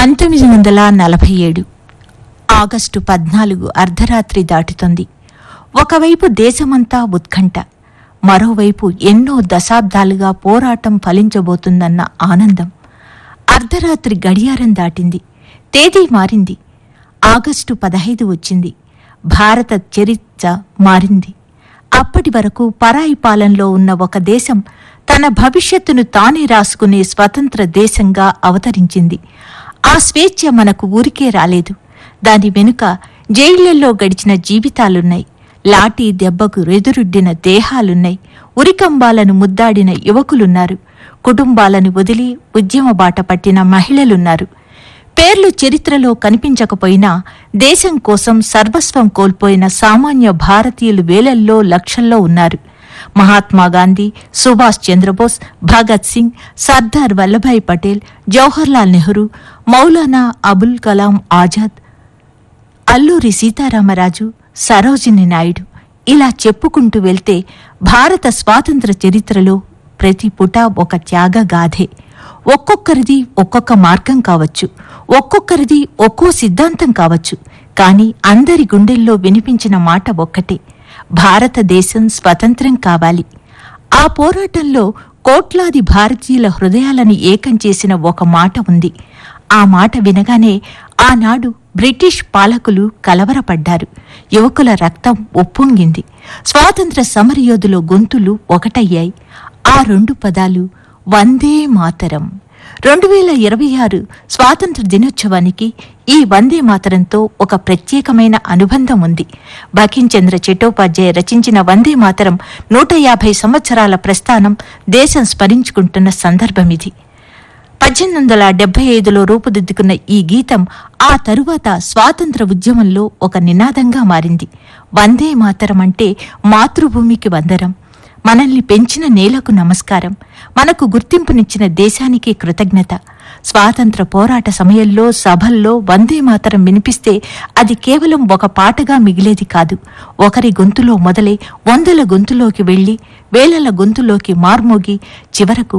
పంతొమ్మిది వందల నలభై ఏడు ఆగస్టు పద్నాలుగు అర్ధరాత్రి దాటుతుంది ఒకవైపు దేశమంతా ఉత్కంఠ మరోవైపు ఎన్నో దశాబ్దాలుగా పోరాటం ఫలించబోతుందన్న ఆనందం అర్ధరాత్రి గడియారం దాటింది తేదీ మారింది ఆగస్టు పదహైదు వచ్చింది భారత చరిత్ర మారింది అప్పటి వరకు పరాయి పాలనలో ఉన్న ఒక దేశం తన భవిష్యత్తును తానే రాసుకునే స్వతంత్ర దేశంగా అవతరించింది ఆ స్వేచ్ఛ మనకు ఊరికే రాలేదు దాని వెనుక జైళ్లలో గడిచిన జీవితాలున్నాయి లాఠీ దెబ్బకు ఎదురుడ్డిన దేహాలున్నాయి ఉరికంబాలను ముద్దాడిన యువకులున్నారు కుటుంబాలను వదిలి ఉద్యమ బాట పట్టిన మహిళలున్నారు పేర్లు చరిత్రలో కనిపించకపోయినా దేశం కోసం సర్వస్వం కోల్పోయిన సామాన్య భారతీయులు వేలల్లో లక్షల్లో ఉన్నారు మహాత్మా గాంధీ సుభాష్ చంద్రబోస్ భగత్ సింగ్ సర్దార్ వల్లభాయ్ పటేల్ జవహర్లాల్ నెహ్రూ మౌలానా అబుల్ కలాం ఆజాద్ అల్లూరి సీతారామరాజు సరోజిని నాయుడు ఇలా చెప్పుకుంటూ వెళ్తే భారత స్వాతంత్ర చరిత్రలో ప్రతి పుట ఒక త్యాగ గాథే ఒక్కొక్కరిది ఒక్కొక్క మార్గం కావచ్చు ఒక్కొక్కరిది ఒక్కో సిద్ధాంతం కావచ్చు కానీ అందరి గుండెల్లో వినిపించిన మాట ఒక్కటే భారతదేశం స్వతంత్రం కావాలి ఆ పోరాటంలో కోట్లాది భారతీయుల హృదయాలను ఏకం చేసిన ఒక మాట ఉంది ఆ మాట వినగానే ఆనాడు బ్రిటిష్ పాలకులు కలవరపడ్డారు యువకుల రక్తం ఒప్పొంగింది స్వాతంత్ర సమరయోధుల గొంతులు ఒకటయ్యాయి ఆ రెండు పదాలు వందే మాతరం రెండు వేల ఇరవై ఆరు స్వాతంత్ర దినోత్సవానికి ఈ వందే మాతరంతో ఒక ప్రత్యేకమైన అనుబంధం ఉంది బకించంద్ర చట్టోపాధ్యాయ రచించిన వందే మాతరం నూట యాభై సంవత్సరాల ప్రస్థానం దేశం స్మరించుకుంటున్న సందర్భమిది పద్దెనిమిది వందల డెబ్బై ఐదులో రూపుదిద్దుకున్న ఈ గీతం ఆ తరువాత స్వాతంత్ర ఉద్యమంలో ఒక నినాదంగా మారింది వందే మాతరం అంటే మాతృభూమికి వందరం మనల్ని పెంచిన నేలకు నమస్కారం మనకు గుర్తింపునిచ్చిన దేశానికి కృతజ్ఞత స్వాతంత్ర పోరాట సమయంలో సభల్లో వందే మాతరం వినిపిస్తే అది కేవలం ఒక పాటగా మిగిలేది కాదు ఒకరి గొంతులో మొదలై వందల గొంతులోకి వెళ్లి వేలల గొంతులోకి మార్మోగి చివరకు